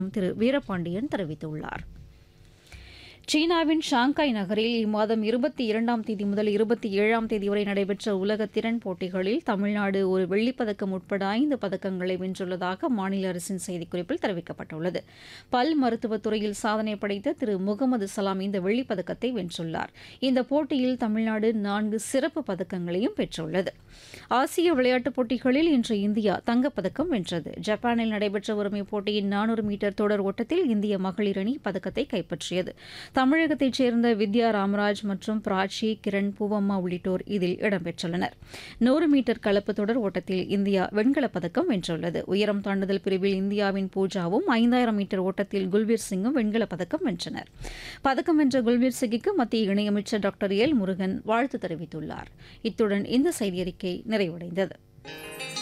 திரு வீரபாண்டியன் தெரிவித்துள்ளார் சீனாவின் ஷாங்காய் நகரில் இம்மாதம் இருபத்தி இரண்டாம் தேதி முதல் இருபத்தி ஏழாம் தேதி வரை நடைபெற்ற உலக திறன் போட்டிகளில் தமிழ்நாடு ஒரு வெள்ளிப்பதக்கம் உட்பட ஐந்து பதக்கங்களை வென்றுள்ளதாக மாநில அரசின் செய்திக்குறிப்பில் தெரிவிக்கப்பட்டுள்ளது பல் மருத்துவத் துறையில் சாதனை படைத்த திரு முகமது சலாம் இந்த வெள்ளிப்பதக்கத்தை வென்றுள்ளார் இந்த போட்டியில் தமிழ்நாடு நான்கு சிறப்பு பதக்கங்களையும் பெற்றுள்ளது ஆசிய விளையாட்டுப் போட்டிகளில் இன்று இந்தியா தங்கப்பதக்கம் வென்றது ஜப்பானில் நடைபெற்று வரும் இப்போட்டியின் நானூறு மீட்டர் தொடர் ஓட்டத்தில் இந்திய மகளிர் அணி பதக்கத்தை கைப்பற்றியது தமிழகத்தைச் சேர்ந்த வித்யா ராமராஜ் மற்றும் பிராச்சி கிரண் பூவம்மா உள்ளிட்டோர் இதில் இடம்பெற்றுள்ளனர் நூறு மீட்டர் கலப்பு தொடர் ஓட்டத்தில் இந்தியா வெண்கலப் பதக்கம் வென்றுள்ளது உயரம் தாண்டுதல் பிரிவில் இந்தியாவின் பூஜாவும் ஐந்தாயிரம் மீட்டர் ஓட்டத்தில் குல்பீர் சிங்கும் வெண்கலப் பதக்கம் வென்றனர் பதக்கம் வென்ற குல்பீர் சிங்கிற்கு மத்திய இணையமைச்சர் டாக்டர் எல் முருகன் வாழ்த்து தெரிவித்துள்ளார் இத்துடன் இந்த செய்தியறிக்கை நிறைவடைந்தது